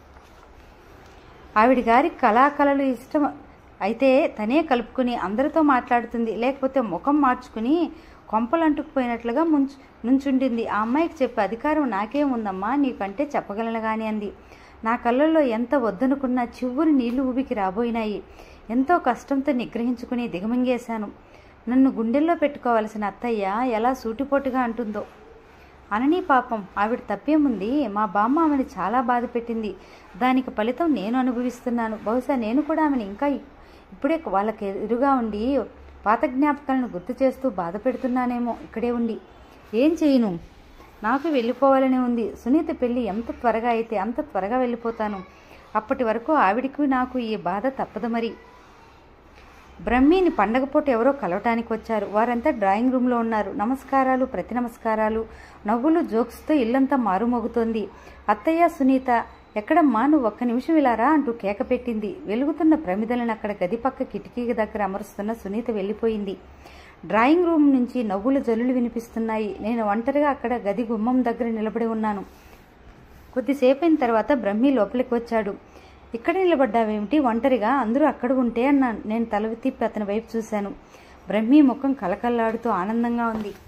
ఆవిడ గారి కళాకళలు ఇష్టం అయితే తనే కలుపుకుని అందరితో మాట్లాడుతుంది లేకపోతే ముఖం మార్చుకుని కొంపలు అంటుకుపోయినట్లుగా ముంచు నుంచుండింది ఆ అమ్మాయికి చెప్పే అధికారం నాకేం ఉందమ్మా నీకంటే చెప్పగలను గాని అంది నా కళ్ళల్లో ఎంత వద్దనుకున్నా చివ్వుని నీళ్లు ఊబికి రాబోయినాయి ఎంతో కష్టంతో నిగ్రహించుకుని దిగమింగేశాను నన్ను గుండెల్లో పెట్టుకోవలసిన అత్తయ్య ఎలా సూటిపోటుగా అంటుందో అనని పాపం ఆవిడ తప్పేముంది మా బామ్మ ఆమెను చాలా బాధ పెట్టింది దానికి ఫలితం నేను అనుభవిస్తున్నాను బహుశా నేను కూడా ఆమెను ఇంకా ఇప్పుడే వాళ్ళకి ఎదురుగా ఉండి పాత జ్ఞాపకాలను గుర్తు చేస్తూ బాధ పెడుతున్నానేమో ఇక్కడే ఉండి ఏం చేయను నాకు వెళ్ళిపోవాలని ఉంది సునీత పెళ్ళి ఎంత త్వరగా అయితే అంత త్వరగా వెళ్ళిపోతాను అప్పటి వరకు ఆవిడికి నాకు ఈ బాధ తప్పదు మరి బ్రహ్మిని పండగ పూట ఎవరో కలవటానికి వచ్చారు వారంతా డ్రాయింగ్ రూమ్లో ఉన్నారు నమస్కారాలు ప్రతి నమస్కారాలు నవ్వులు జోక్స్తో ఇల్లంతా మారుమోగుతోంది అత్తయ్య సునీత ఎక్కడమ్మా నువ్వు ఒక్క నిమిషం ఇలారా అంటూ కేక పెట్టింది వెలుగుతున్న ప్రమిదలను అక్కడ గది పక్క కిటికీ దగ్గర అమరుస్తున్న సునీత వెళ్ళిపోయింది డ్రాయింగ్ రూమ్ నుంచి నవ్వుల జల్లులు వినిపిస్తున్నాయి నేను ఒంటరిగా అక్కడ గది గుమ్మం దగ్గర నిలబడి ఉన్నాను కొద్దిసేపు అయిన తర్వాత బ్రహ్మి లోపలికి వచ్చాడు ఇక్కడ నిలబడ్డావేమిటి ఒంటరిగా అందరూ అక్కడ ఉంటే అన్నాను నేను తల తిప్పి అతని వైపు చూశాను బ్రహ్మి ముఖం కలకల్లాడుతూ ఆనందంగా ఉంది